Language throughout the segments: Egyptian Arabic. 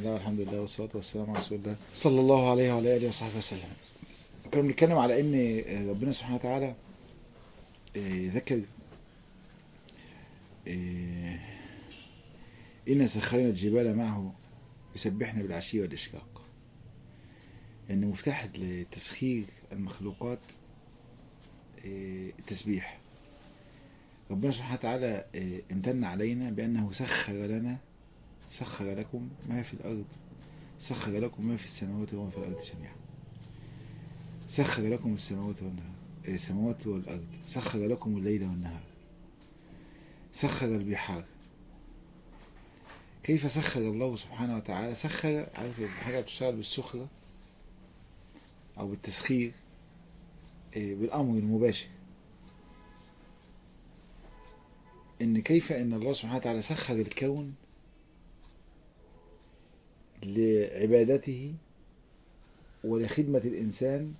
الله والحمد لله والصلاة والسلام على رسول الله صلى الله عليه وعلى آله وصحبه وسلم كنا بنتكلم على ان ربنا سبحانه وتعالى ذكر إن سخرنا الجبال معه يسبحنا بالعشي والإشراق أن مفتاح لتسخير المخلوقات التسبيح ربنا سبحانه وتعالى امتن علينا بأنه سخر لنا سخر لكم ما في الأرض سخر لكم ما في السماوات وما في الأرض جميعا سخر لكم السماوات والنهار السماوات والأرض سخر لكم الليل والنهار سخر البحار كيف سخر الله سبحانه وتعالى سخر عارف حاجة بتشتغل بالسخرة أو بالتسخير بالأمر المباشر إن كيف إن الله سبحانه وتعالى سخر الكون لعبادته ولخدمة الإنسان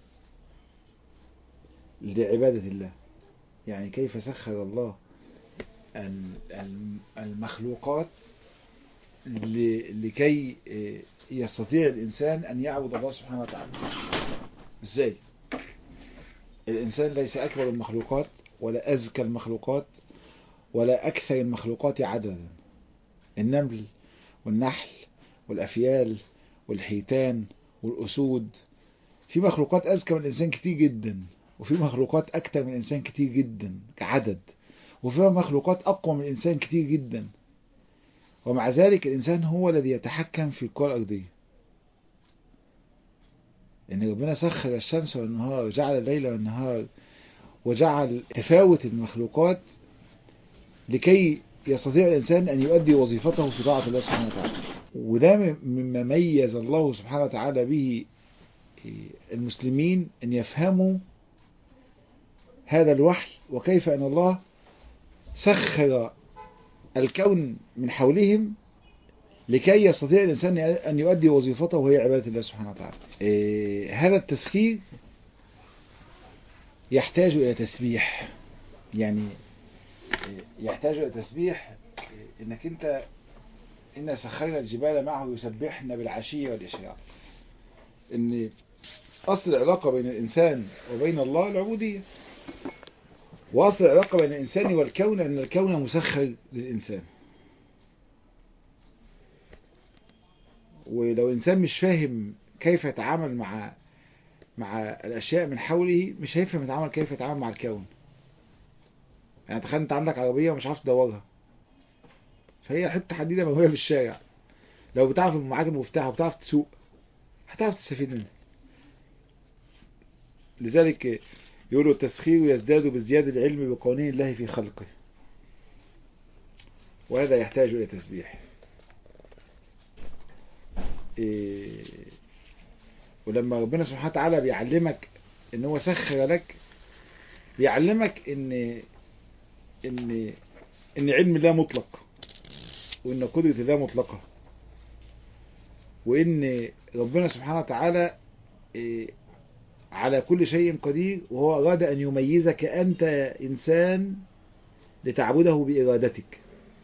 لعبادة الله يعني كيف سخر الله المخلوقات لكي يستطيع الإنسان أن يعبد الله سبحانه وتعالى إزاي الإنسان ليس أكبر المخلوقات ولا أزكى المخلوقات ولا أكثر المخلوقات عددا النمل والنحل والأفيال والحيتان والأسود في مخلوقات أذكى من الإنسان كتير جدا وفي مخلوقات أكتر من الإنسان كتير جدا كعدد وفي مخلوقات أقوى من الإنسان كتير جدا ومع ذلك الإنسان هو الذي يتحكم في الكرة الأرضية إن ربنا سخر الشمس والنهار وجعل الليل والنهار وجعل تفاوت المخلوقات لكي يستطيع الإنسان أن يؤدي وظيفته في طاعة الله سبحانه وتعالى وده مما ميز الله سبحانه وتعالى به المسلمين أن يفهموا هذا الوحي وكيف أن الله سخر الكون من حولهم لكي يستطيع الإنسان أن يؤدي وظيفته وهي عبادة الله سبحانه وتعالى هذا التسخير يحتاج إلى تسبيح يعني يحتاج إلى تسبيح إنك أنت إن سخرنا الجبال معه يسبحنا بالعشي والإشراق إن أصل العلاقة بين الإنسان وبين الله العبودية وأصل العلاقة بين الإنسان والكون أن الكون مسخر للإنسان ولو إنسان مش فاهم كيف يتعامل مع مع الأشياء من حوله مش هيفهم يتعامل كيف يتعامل مع الكون يعني تخيل أنت عندك عربية ومش عارف تدورها فهي حتة حديدة موجودة في الشارع لو بتعرف معاك المفتاح وبتعرف تسوق هتعرف تستفيد منها لذلك يقولوا التسخير يزداد بزيادة العلم بقوانين الله في خلقه وهذا يحتاج إلى تسبيح إيه ولما ربنا سبحانه وتعالى بيعلمك ان هو سخر لك بيعلمك ان ان ان علم الله مطلق وان قدرة الله مطلقة وان ربنا سبحانه وتعالى إيه على كل شيء قدير وهو أراد أن يميزك أنت إنسان لتعبده بإرادتك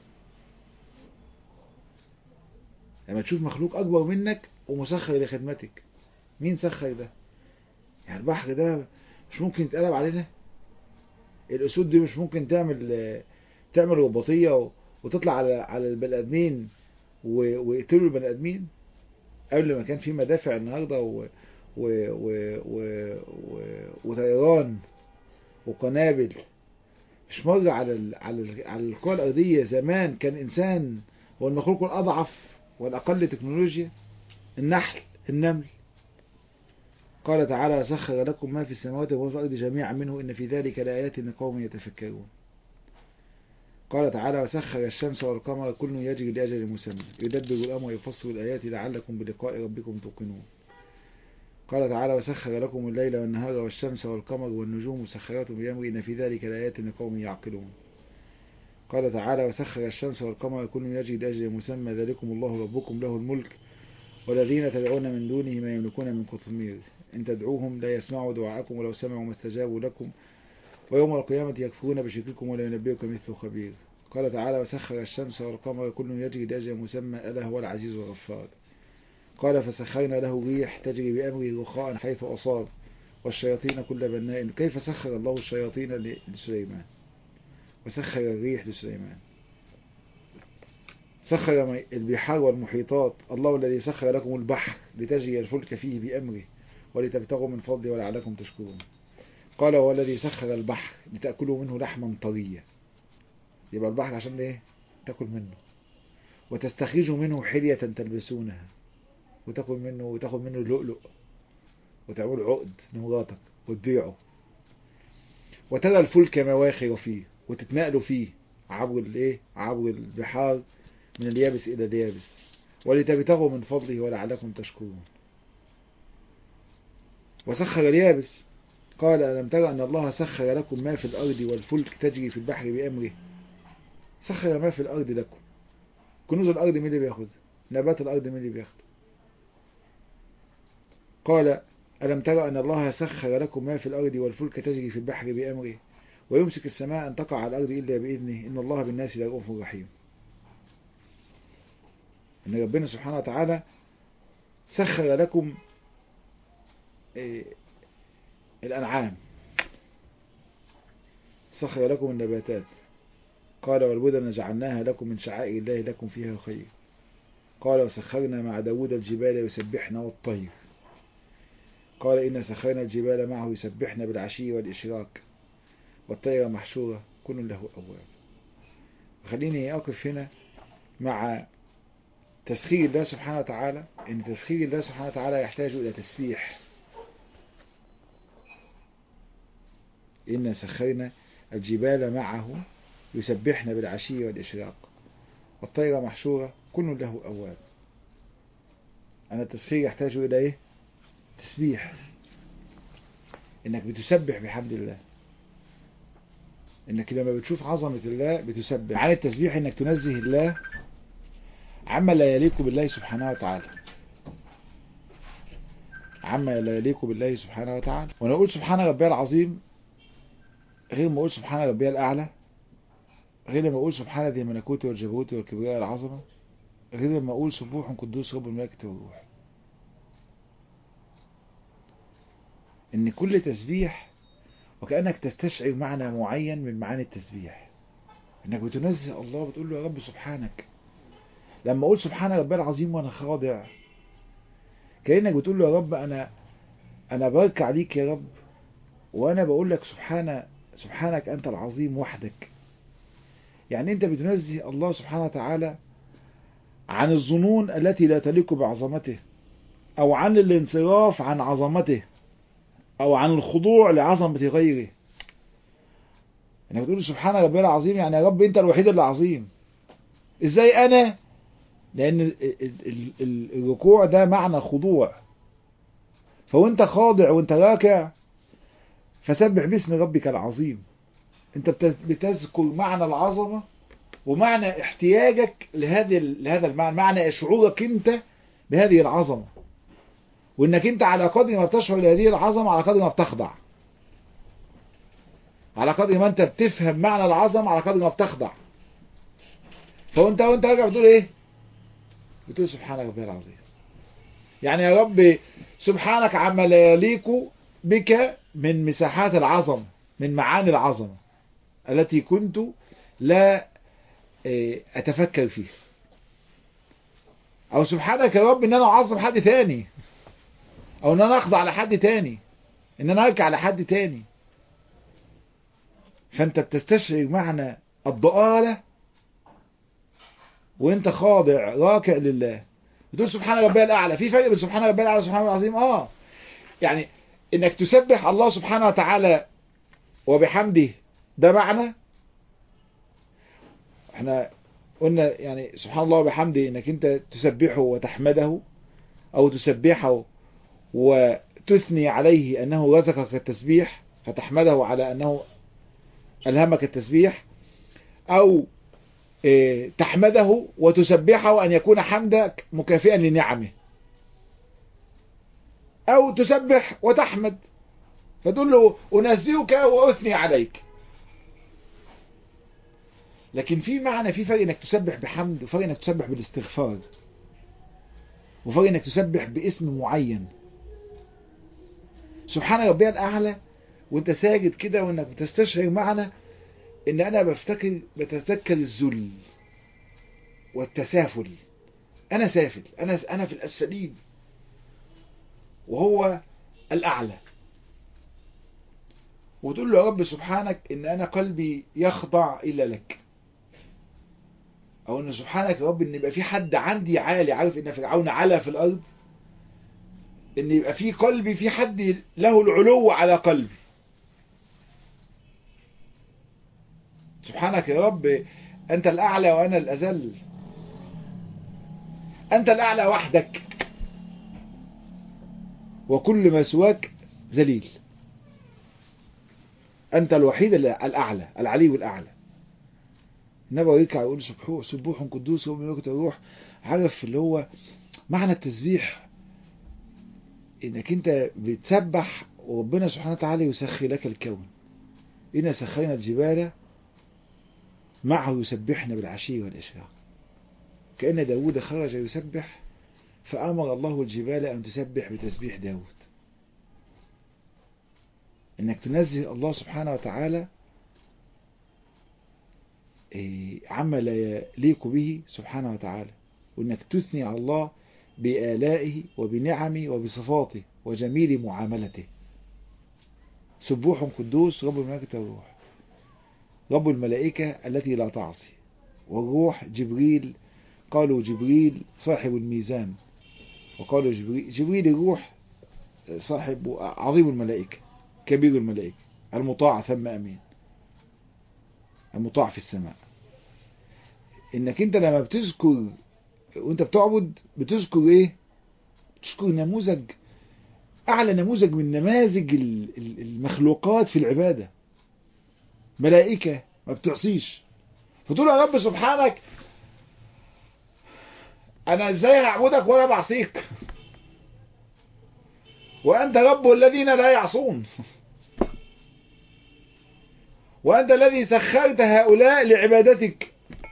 لما تشوف مخلوق أكبر منك ومسخر لخدمتك مين سخر ده يعني البحر ده مش ممكن يتقلب علينا الأسود دي مش ممكن تعمل تعمل رباطية وتطلع على على البني آدمين ويقتلوا البني آدمين قبل ما كان في مدافع النهارده و و و و و وطيران وقنابل مش مر على ال على ال على الكرة الأرضية زمان كان إنسان هو المخلوق الأضعف والأقل تكنولوجيا النحل النمل قال تعالى سخر لكم ما في السماوات وما في الأرض جميعا منه إن في ذلك لآيات لقوم يتفكرون قال تعالى وسخر الشمس والقمر كل يجري لأجل مسمى يدبر الأمر ويفصل الآيات لعلكم بلقاء ربكم توقنون قال تعالى وسخر لكم الليل والنهار والشمس والقمر والنجوم مسخرات بأمره إن في ذلك لآيات لقوم يعقلون قال تعالى وسخر الشمس والقمر كل يجري لأجل مسمى ذلكم الله ربكم له الملك والذين تدعون من دونه ما يملكون من قطمير إن تدعوهم لا يسمعوا دعاءكم ولو سمعوا ما استجابوا لكم ويوم القيامة يكفرون بشرككم ولا ينبئكم مثل خبير قال تعالى وسخر الشمس والقمر كل يجري لأجل مسمى ألا هو العزيز الغفار قال فسخرنا له ريح تجري بأمره رخاء حيث أصاب والشياطين كل بناء كيف سخر الله الشياطين لسليمان وسخر الريح لسليمان سخر البحار والمحيطات الله الذي سخر لكم البحر لتجري الفلك فيه بأمره ولتبتغوا من فضله ولعلكم تشكرون قال هو الذي سخر البحر لتأكلوا منه لحما طريا يبقى البحر عشان ايه تاكل منه وتستخرجوا منه حلية تلبسونها وتاكل منه وتاخد منه اللؤلؤ وتعملوا عقد لمراتك وتبيعه وترى الفلك مواخر فيه وتتنقلوا فيه عبر الايه عبر البحار من اليابس الى اليابس ولتبتغوا من فضله ولعلكم تشكرون وسخر اليابس قال ألم ترى أن الله سخر لكم ما في الأرض والفلك تجري في البحر بأمره سخر ما في الأرض لكم كنوز الأرض مين اللي بياخدها نبات الأرض مين اللي بياخده قال ألم ترى أن الله سخر لكم ما في الأرض والفلك تجري في البحر بأمره ويمسك السماء أن تقع على الأرض إلا بإذنه إن الله بالناس لرؤوف رحيم إن ربنا سبحانه وتعالى سخر لكم إيه الأنعام سخر لكم النباتات قال والبدن جعلناها لكم من شعائر الله لكم فيها خير قال وسخرنا مع داود الجبال يسبحن والطير قال إن سخرنا الجبال معه يسبحن بالعشي والإشراك والطير محشورة كل له أواب خليني أقف هنا مع تسخير الله سبحانه وتعالى إن تسخير الله سبحانه وتعالى يحتاج إلى تسبيح إن سخرنا الجبال معه يسبحن بالعشي والإشراق والطير محشورة كل له أواب أنا التسخير يحتاج إلى إيه تسبيح إنك بتسبح بحمد الله إنك لما بتشوف عظمة الله بتسبح عن التسبيح إنك تنزه الله عما لا يليق بالله سبحانه وتعالى عما لا يليق بالله سبحانه وتعالى وانا اقول سبحان ربي العظيم غير ما اقول سبحان ربي الاعلى غير ما اقول سبحان ذي الملكوت والجبروت والكبرياء العظمه غير ما اقول سبوح قدوس رب الملائكه والروح ان كل تسبيح وكانك تستشعر معنى معين من معاني التسبيح انك بتنزه الله بتقول له يا رب سبحانك لما اقول سبحان ربي العظيم وانا خاضع كانك بتقول له يا رب انا انا بركع ليك يا رب وانا بقول لك سبحان سبحانك انت العظيم وحدك يعني انت بتنزه الله سبحانه وتعالى عن الظنون التي لا تليق بعظمته او عن الانصراف عن عظمته او عن الخضوع لعظمة غيره انك بتقول سبحان ربي العظيم يعني يا رب انت الوحيد اللي عظيم ازاي انا لان الركوع ده معنى خضوع فوانت خاضع وانت راكع فسبح باسم ربك العظيم انت بتذكر معنى العظمة ومعنى احتياجك لهذه لهذا المعنى معنى شعورك انت بهذه العظمة وانك انت على قدر ما بتشعر لهذه العظمة على قدر ما بتخضع على قدر ما انت بتفهم معنى العظمة على قدر ما بتخضع فوانت وانت راجع بتقول ايه بتقول سبحان ربي العظيم يعني يا رب سبحانك عما لا يليق بك من مساحات العظمة من معاني العظمة التي كنت لا أتفكر فيها أو سبحانك يا رب إن أنا أعظم حد تاني أو إن أنا أخضع لحد تاني إن أنا أركع لحد تاني فأنت بتستشعر معنى الضآلة وانت خاضع راكع لله بتقول سبحان ربي الاعلى في فرق بين سبحان ربي الاعلى وسبحان الله العظيم اه يعني انك تسبح الله سبحانه وتعالى وبحمده ده معنى احنا قلنا يعني سبحان الله وبحمده انك انت تسبحه وتحمده او تسبحه وتثني عليه انه رزقك التسبيح فتحمده على انه الهمك التسبيح او تحمده وتسبحه أن يكون حمدك مكافئا لنعمه أو تسبح وتحمد فتقول له أنزهك وأثني عليك لكن في معنى في فرق انك تسبح بحمد وفرق انك تسبح بالاستغفار وفرق انك تسبح باسم معين سبحان ربي الاعلى وانت ساجد كده وانك بتستشعر معنى ان انا بفتكر بتذكر الذل والتسافل انا سافل انا انا في الاسفلين وهو الاعلى وتقول له يا رب سبحانك ان انا قلبي يخضع الا لك او ان سبحانك يا رب ان يبقى في حد عندي عالي عارف ان فرعون علا في الارض ان يبقى في قلبي في حد له العلو على قلبي سبحانك يا رب انت الاعلى وانا الاذل انت الاعلى وحدك وكل ما سواك ذليل انت الوحيد الاعلى العلي الاعلى النبي يركع يقول سبحوه سبوح قدوس وملوكة الروح عارف اللي هو معنى التسبيح انك انت بتسبح وربنا سبحانه وتعالى يسخي لك الكون إنا سخينا الجبال معه يسبحن بالعشي والإشراق كأن داود خرج يسبح فأمر الله الجبال أن تسبح بتسبيح داود إنك تنزه الله سبحانه وتعالى عما لا يليق به سبحانه وتعالى وإنك تثني على الله بآلائه وبنعمه وبصفاته وجميل معاملته سبوح قدوس رب الملائكة والروح رب الملائكة التي لا تعصي والروح جبريل قالوا جبريل صاحب الميزان وقالوا جبريل, جبريل الروح صاحب عظيم الملائكة كبير الملائكة المطاع ثم أمين المطاع في السماء انك انت لما بتذكر وانت بتعبد بتذكر ايه بتذكر نموذج اعلى نموذج من نماذج المخلوقات في العبادة ملائكة ما بتعصيش فتقول يا رب سبحانك انا ازاي هعبدك وانا بعصيك وانت رب الذين لا يعصون وانت الذي سخرت هؤلاء لعبادتك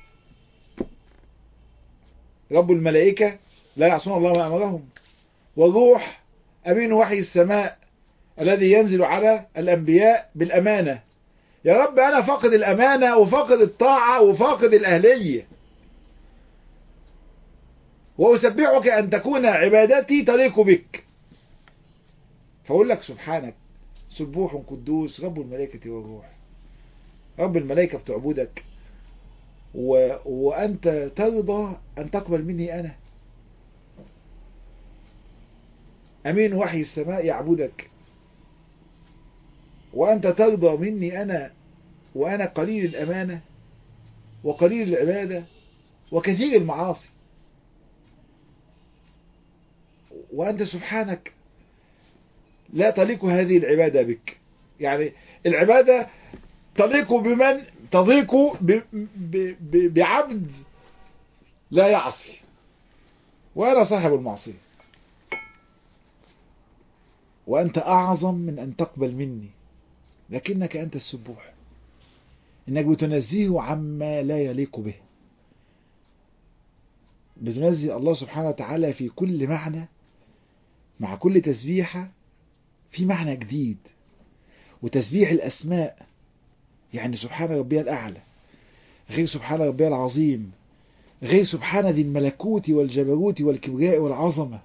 رب الملائكة لا يعصون الله ما أمرهم والروح أمين وحي السماء الذي ينزل على الأنبياء بالأمانة يا رب أنا فاقد الأمانة وفاقد الطاعة وفاقد الأهلية وأسبحك أن تكون عبادتي تليق بك فأقول لك سبحانك سبوح قدوس رب الملائكة والروح رب الملائكة بتعبدك و... وأنت ترضى أن تقبل مني أنا أمين وحي السماء يعبدك وأنت ترضى مني أنا وأنا قليل الأمانة وقليل العبادة وكثير المعاصي وأنت سبحانك لا تليق هذه العبادة بك يعني العبادة تليق بمن تضيق ب... ب... ب... بعبد لا يعصي وأنا صاحب المعصية وأنت أعظم من أن تقبل مني لكنك أنت السبوح إنك بتنزيه عما لا يليق به بتنزه الله سبحانه وتعالى في كل معنى مع كل تسبيحة في معنى جديد وتسبيح الأسماء يعني سبحان ربي الأعلى غير سبحان ربي العظيم غير سبحان ذي الملكوت والجبروت والكبرياء والعظمة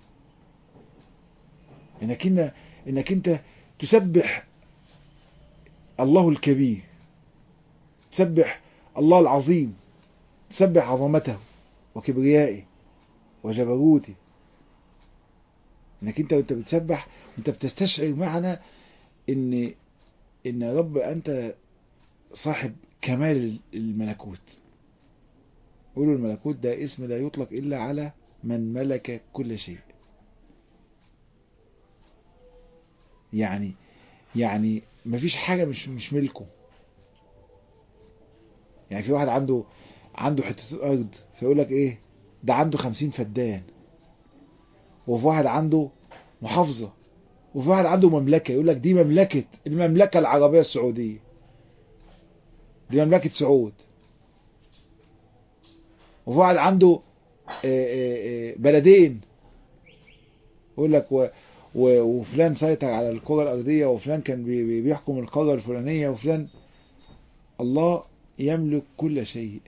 إنك, إن إنك أنت تسبح الله الكبير تسبح الله العظيم تسبح عظمته وكبريائه وجبروته انك انت وانت بتسبح وانت بتستشعر معنى ان ان يا رب انت صاحب كمال الملكوت قولوا الملكوت ده اسم لا يطلق الا على من ملك كل شيء يعني يعني مفيش حاجة مش مش ملكه يعني في واحد عنده عنده حتة أرض فيقول لك إيه ده عنده خمسين فدان وفي واحد عنده محافظة وفي واحد عنده مملكة يقول لك دي مملكة المملكة العربية السعودية دي مملكة سعود وفي واحد عنده بلدين يقول لك و... و... وفلان سيطر على الكرة الأرضية وفلان كان بي... بي- بيحكم القارة الفلانية وفلان الله يملك كل شيء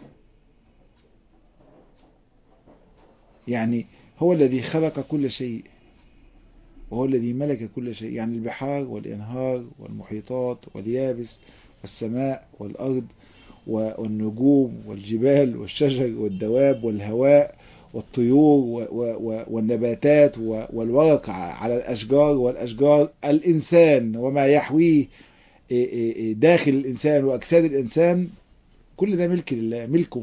يعني هو الذي خلق كل شيء وهو الذي ملك كل شيء يعني البحار والانهار والمحيطات واليابس والسماء والارض و- والنجوم والجبال والشجر والدواب والهواء والطيور و- و- و- والنباتات و- والورق ع- على الاشجار والاشجار الانسان وما يحويه إيه إيه إيه داخل الانسان واجساد الانسان كل ده ملك لله ملكه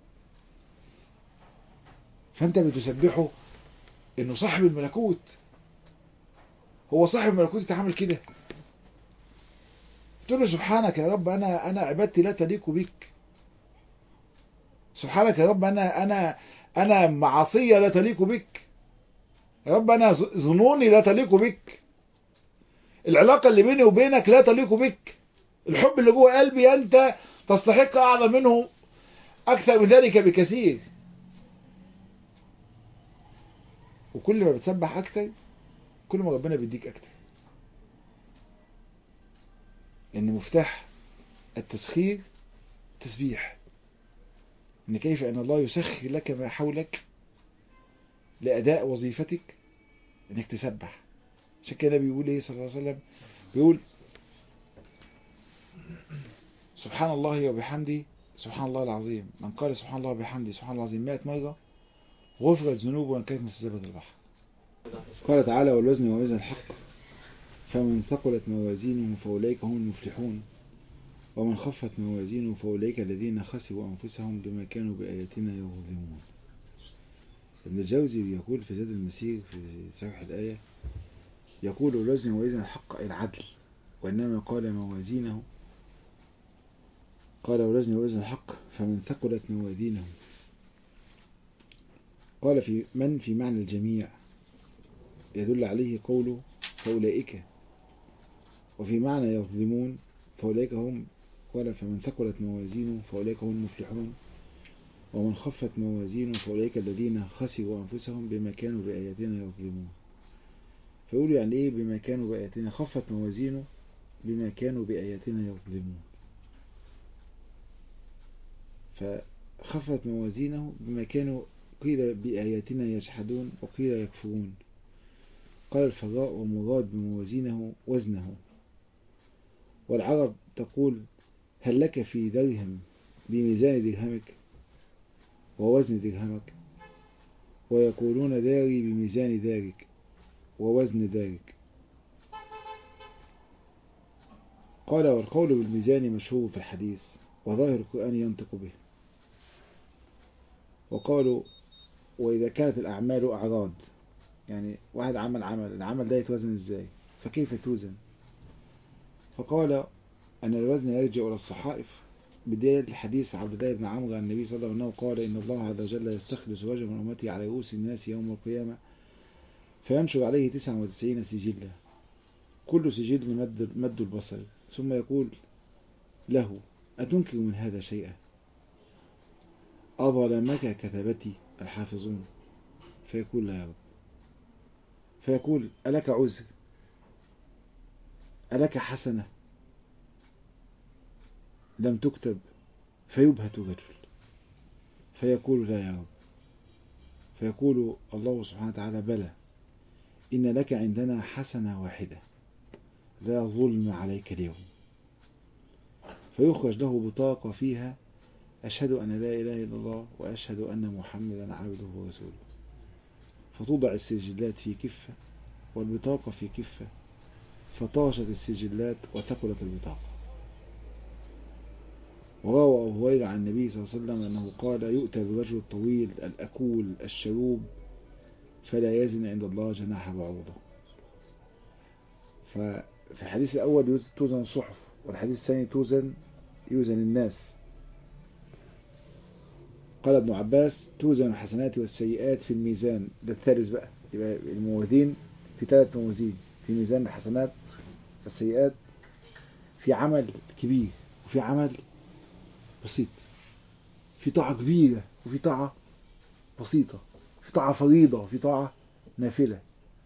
فانت بتسبحه انه صاحب الملكوت هو صاحب الملكوت يتعامل كده تقول له سبحانك يا رب انا انا عبادتي لا تليق بك سبحانك يا رب انا انا انا معصيه لا تليق بك يا رب انا ظ- ظنوني لا تليق بك العلاقه اللي بيني وبينك لا تليق بك الحب اللي جوه قلبي انت تستحق اعظم منه اكثر من ذلك بكثير وكل ما بتسبح اكتر كل ما ربنا بيديك اكتر ان مفتاح التسخير تسبيح ان كيف ان الله يسخر لك ما حولك لاداء وظيفتك انك تسبح عشان كده بيقول ايه صلى الله عليه وسلم بيقول سبحان الله وبحمده سبحان الله العظيم من قال سبحان الله وبحمده سبحان الله العظيم 100 مرة غفرت ذنوبه وان كانت مثل زبد البحر قال تعالى والوزن ووزن الحق فمن ثقلت موازينه فأولئك هم المفلحون ومن خفت موازينه فأولئك الذين خسروا أنفسهم بما كانوا بآياتنا يظلمون ابن الجوزي يقول في زاد المسير في شرح الآية يقول الوزن ووزن الحق أي العدل وإنما قال موازينه قال والوزن ووزن الحق فمن ثقلت موازينه قال في من في معنى الجميع يدل عليه قوله فأولئك وفي معنى يظلمون فأولئك هم قال فمن ثقلت موازينه فأولئك هم المفلحون ومن خفت موازينه فأولئك الذين خسروا أنفسهم بما كانوا بآياتنا يظلمون فيقول يعني إيه بما كانوا بآياتنا خفت موازينه بما كانوا بآياتنا يظلمون فخفت موازينه بما كانوا قيل بآياتنا يجحدون وقيل يكفرون قال الفراء ومراد بموازينه وزنه والعرب تقول هل لك في درهم بميزان درهمك ووزن درهمك ويقولون داري بميزان دارك ووزن دارك قال والقول بالميزان مشهور في الحديث وظاهر القرآن ينطق به وقالوا وإذا كانت الأعمال أعراض يعني واحد عمل عمل العمل ده يتوزن ازاي فكيف توزن فقال أن الوزن يرجع إلى الصحائف بداية الحديث عبد الله بن عمرو عن النبي صلى الله عليه وسلم قال إن الله عز وجل يستخلص رجل من أمتي على رؤوس الناس يوم القيامة فينشر عليه 99 سجلا كل سجل مد, مد البصر ثم يقول له أتنكر من هذا شيئا أظلمك كتبتي الحافظون فيقول لا يا رب فيقول ألك عذر ألك حسنة لم تكتب فيبهت رجل فيقول لا يا رب فيقول الله سبحانه وتعالى بلى إن لك عندنا حسنة واحدة لا ظلم عليك اليوم فيخرج له بطاقة فيها أشهد أن لا إله إلا الله وأشهد أن محمدا عبده ورسوله فتوضع السجلات في كفة والبطاقة في كفة فطاشت السجلات وثقلت البطاقة وروى أبو هريرة عن النبي صلى الله عليه وسلم أنه قال يؤتى بالرجل الطويل الأكول الشروب فلا يزن عند الله جناح بعوضة ففي الحديث الأول توزن الصحف والحديث الثاني توزن يوزن الناس قال ابن عباس توزن الحسنات والسيئات في الميزان ده الثالث بقى يبقى الموازين في ثلاث موازين في ميزان الحسنات والسيئات في عمل كبير وفي عمل بسيط في طاعة كبيرة وفي طاعة بسيطة في طاعة فريضة وفي طاعة نافلة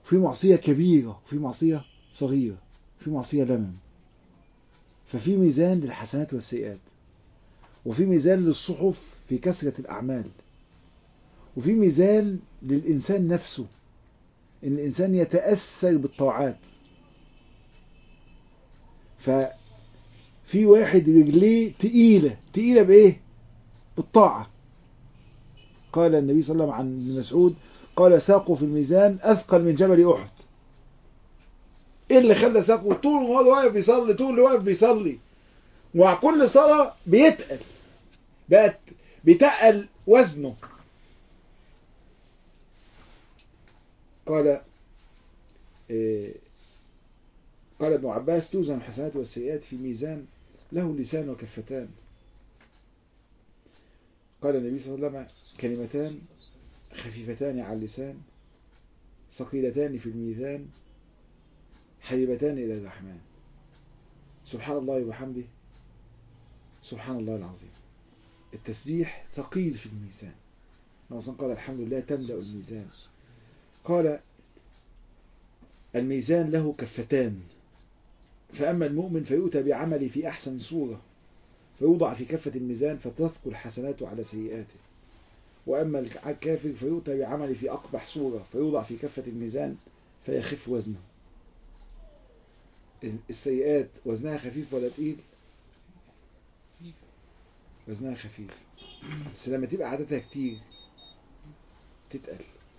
في معصية كبيرة وفي معصية صغيرة في معصية لمم ففي ميزان للحسنات والسيئات وفي ميزان للصحف في كثرة الأعمال وفي ميزان للإنسان نفسه إن الإنسان يتأثر بالطاعات ففي واحد رجليه تقيلة تقيلة بإيه؟ بالطاعة قال النبي صلى الله عليه وسلم عن ابن مسعود قال ساقه في الميزان أثقل من جبل أحد إيه اللي خلى ساقه طول ما هو واقف بيصلي طول اللي واقف بيصلي ومع كل صلاة بيتقل بقت بيتقل وزنه قال إيه قال ابن عباس توزن الحسنات والسيئات في ميزان له لسان وكفتان قال النبي صلى الله عليه وسلم كلمتان خفيفتان على اللسان ثقيلتان في الميزان حبيبتان إلى الرحمن سبحان الله وبحمده سبحان الله العظيم التسبيح ثقيل في الميزان نوصل قال الحمد لله تملأ الميزان قال الميزان له كفتان فأما المؤمن فيؤتى بعمله في أحسن صورة فيوضع في كفة الميزان فتثقل حسناته على سيئاته وأما الكافر فيؤتى بعمله في أقبح صورة فيوضع في كفة الميزان فيخف وزنه السيئات وزنها خفيف ولا تقيل وزنها خفيف بس لما تبقى عددها كتير تتقل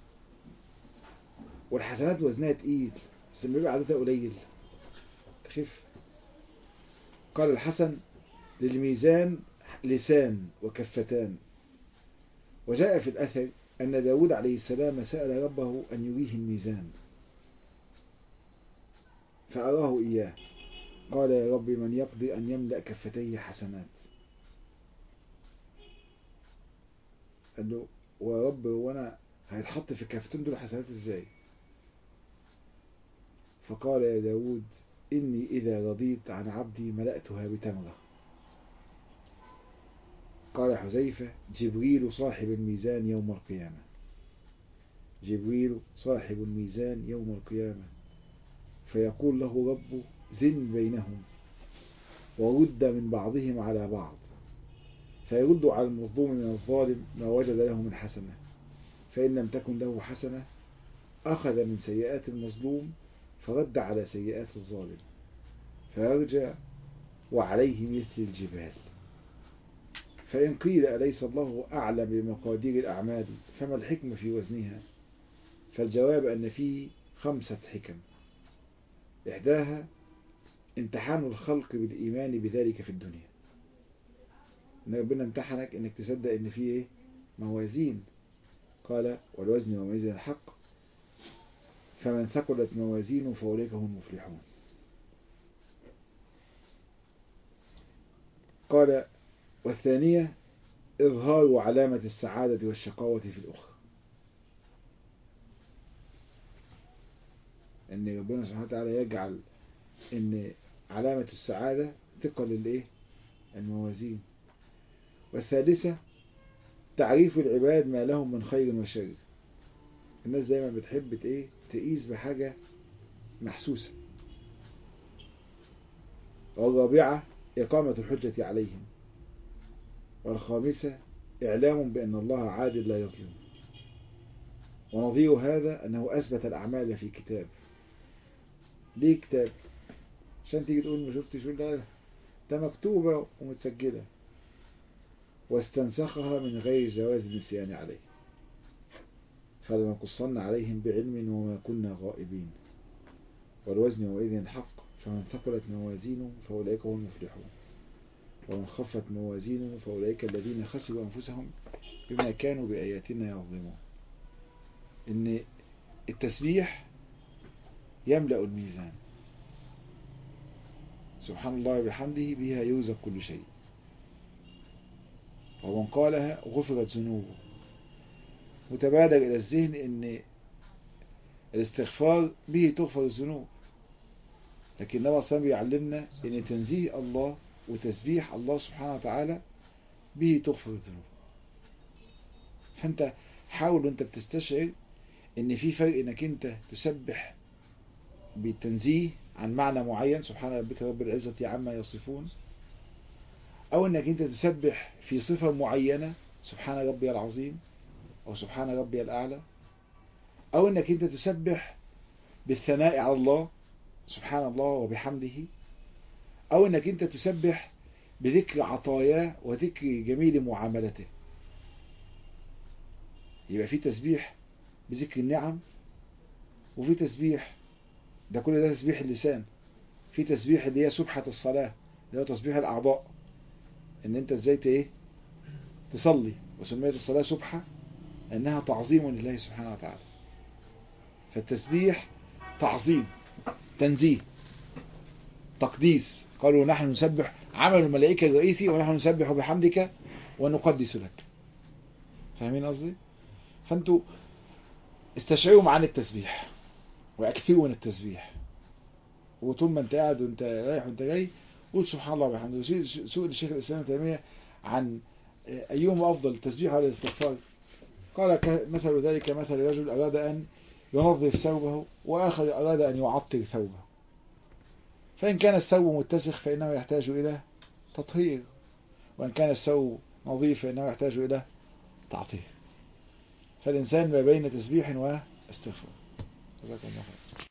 والحسنات وزنها تقيل بس لما يبقى عددها قليل تخف قال الحسن للميزان لسان وكفتان وجاء في الأثر أن داود عليه السلام سأل ربه أن يريه الميزان فأراه إياه قال يا رب من يقضي أن يملأ كفتيه حسنات قال له ويا رب وانا هيتحط في الكفتين دول حسنات ازاي فقال يا داود إني إذا رضيت عن عبدي ملأتها بتمرة قال حذيفة جبريل صاحب الميزان يوم القيامة جبريل صاحب الميزان يوم القيامة فيقول له رب زن بينهم ورد من بعضهم على بعض فيرد على المظلوم من الظالم ما وجد له من حسنة فإن لم تكن له حسنة أخذ من سيئات المظلوم فرد على سيئات الظالم فيرجع وعليه مثل الجبال فإن قيل أليس الله أعلم بمقادير الأعمال فما الحكمة في وزنها فالجواب أن فيه خمسة حكم إحداها امتحان الخلق بالإيمان بذلك في الدنيا إن ربنا امتحنك إنك تصدق إن فيه إيه؟ موازين قال والوزن يومئذ الحق فمن ثقلت موازينه فأولئك هم المفلحون قال والثانية إظهار علامة السعادة والشقاوة في الأخرى أن ربنا سبحانه وتعالى يجعل أن علامة السعادة ثقل الإيه؟ الموازين والثالثة تعريف العباد ما لهم من خير وشر الناس دايما بتحب ايه تقيس بحاجة محسوسة والرابعة إقامة الحجة عليهم والخامسة إعلام بأن الله عادل لا يظلم ونظير هذا أنه أثبت الأعمال في كتاب ليه كتاب عشان تيجي تقول ما شفتش لا ده مكتوبة ومتسجلة واستنسخها من غير جواز النسيان عليه فلنقصن عليهم بعلم وما كنا غائبين والوزن يومئذ الحق فمن ثقلت موازينه فأولئك هم المفلحون ومن خفت موازينه فأولئك الذين خسروا أنفسهم بما كانوا بآياتنا يظلمون إن التسبيح يملأ الميزان سبحان الله بحمده بها يوزق كل شيء ومن قالها غفرت ذنوبه متبادر إلى الذهن أن الاستغفار به تغفر الذنوب لكن النبي صلى الله عليه وسلم بيعلمنا أن تنزيه الله وتسبيح الله سبحانه وتعالى به تغفر الذنوب فأنت حاول أنت بتستشعر ان في فرق انك انت تسبح بالتنزيه عن معنى معين سبحان ربك رب العزة عما يصفون او انك انت تسبح في صفة معينة سبحان ربي العظيم او سبحان ربي الاعلى او انك انت تسبح بالثناء على الله سبحان الله وبحمده او انك انت تسبح بذكر عطاياه وذكر جميل معاملته يبقى في تسبيح بذكر النعم وفي تسبيح ده كل ده تسبيح اللسان في تسبيح اللي هي سبحة الصلاة اللي هو تسبيح الأعضاء ان انت ازاي ايه تصلي وسميت الصلاة سبحة انها تعظيم لله سبحانه وتعالى فالتسبيح تعظيم تنزيه تقديس قالوا نحن نسبح عمل الملائكة الرئيسي ونحن نسبح بحمدك ونقدس لك فاهمين قصدي فانتوا استشعروا معاني التسبيح واكثروا من التسبيح وطول ما انت قاعد وانت رايح وانت جاي قول سبحان الله وبحمده سئل الشيخ الاسلام ابن تيميه عن ايهما افضل التسبيح ولا الاستغفار قال مثل ذلك مثل رجل اراد ان ينظف ثوبه واخر اراد ان يعطر ثوبه فان كان الثوب متسخ فانه يحتاج الى تطهير وان كان الثوب نظيف فانه يحتاج الى تعطير فالإنسان ما بين تسبيح واستغفار جزاك الله خير